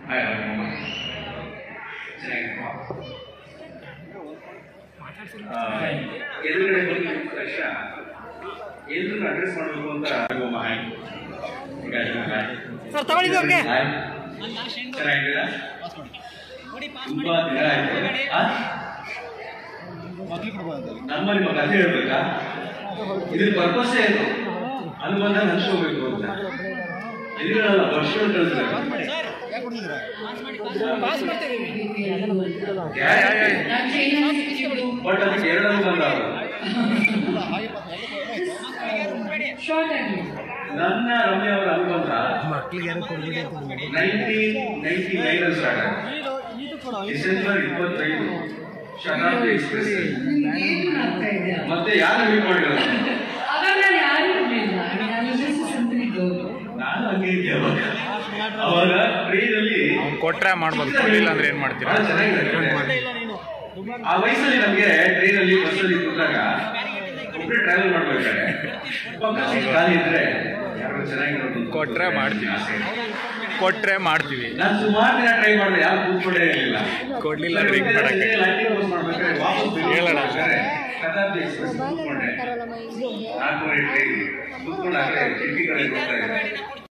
Hi Ramamma ಚೆನ್ನಾಗಿತ್ತು ಆ, ಎದುರುಗಡೆ ಬಂದ ತಕ್ಷಣ ಎಲ್ರನ್ನ ಅಡ್ರೆಸ್ ಮಾಡಬೇಕು ಅಂತ ರಾಘವಮ್ಮ ಹಾಯ್ ಹಿಂಗಾಗಿ ಹಾಯ್ ಸರ್ ತಗೊಳ್ಳಿ ಅವ್ರಿಗೆ ಹಾಯ್ ಚೆನ್ನಾಗಿದ್ದೀರಾ ತುಂಬಾ ದಿನ ಆಯ್ತು ಆ? ನಮ್ಮಲ್ಲಿ ಮಗ ಕಥೆ ಹೇಳ್ಬೇಕಾ ಇದ್ರ ಪರ್ಪಸ್ ಏನು ಅನುಬಂಧ ಹಂಚ್ಕೋಬೇಕು ಅಂತ ಎದುರುಗಡೆಲ್ಲ ವರ್ಷಗಳು ಕಳಿಸ್ಬೇಕು ಪಾಸ್ ಮಾಡ್ತೇವೆ ಬಟ್ ಅದಕ್ಕೆ ಎರಡು ಅನುಬಂಧ ನನ್ನ ರಮ್ಯ ಅವರ ಅನುಬಂಧ ನೈನ್ಟೀನ್ ನೈನ್ಟಿ ನೈನ್ ಅಲ್ಲಿ ಸ್ಟಾರ್ಟ್ ಆಗಿದೆ ಡಿಸೆಂಬರ್ ಇಪ್ಪತ್ತೈದು ಶತಾಬ್ದಿ ಎಕ್ಸ್ಪ್ರೆಸ್ ಮತ್ತೆ ಯಾರು ಮೀಟ್ ಮಾಡಿರೋದು ನಾನು ಹಂಗೆ ಇದ್ದೆ ಅವಾಗ ಅವಾಗ ಟ್ರೈನ್ ಅಲ್ಲಿ ಅವ್ನು ಕೊಟ್ರೆ ಮಾಡ್ಬೋದು ಕೊಡ್ಲಿಲ್ಲ ಅಂದ್ರೆ ಏನ್ ಮಾಡ್ತೀರಾ ಬಹಳ ಚೆನ್ನಾಗಿದೆ ಆ ವಯಸ್ಸಲ್ಲಿ ನಮ್ಗೆ ಟ್ರೈನ್ ಅಲ್ಲಿ ಬಸ್ಸಲ್ಲಿ ಕೂತಾಗ ಒಬ್ಬರೇ ಟ್ರಾವೆಲ್ ಮಾಡ್ಬೇಕಾದ್ರೆ ಪಕ್ಕ ಸೀಟ್ ಖಾಲಿ ಇದ್ರೆ ಯಾರು ಚೆನ್ನಾಗಿರೋದು ಅಂತ ಕೊಟ್ರೆ ಮಾಡ್ತೀವಿ. ಆಸೆ. ಕೊಟ್ರೆ ಮಾಡ್ತೀವಿ ನಾನು ಸುಮಾರು ದಿನ ಟ್ರೈ ಮಾಡಿದೆ ಯಾರು ಕೂತ್ಕೊಂಡೇ ಇರಲಿಲ್ಲ ಕೊಡ್ಲಿಲ್ಲ ಅಂದ್ರೆ ಹಿಂಗ್ ಮಾಡಕ್ಕೆ. ಹೇಳೋಣ. ಶತಾಬ್ದಿ ಎಕ್ಸ್ಪ್ರೆಸ್ ಕೂತ್ಕೊಂಡೆ ನಾಲ್ಕೂವರೆ ಟ್ರೈನ್ ಕೂತ್ಕೊಂಡಾಗಲೇ ಕಿಟಕಿ ಕಡೆ ನೋಡ್ತಾ ಇದ್ದೆ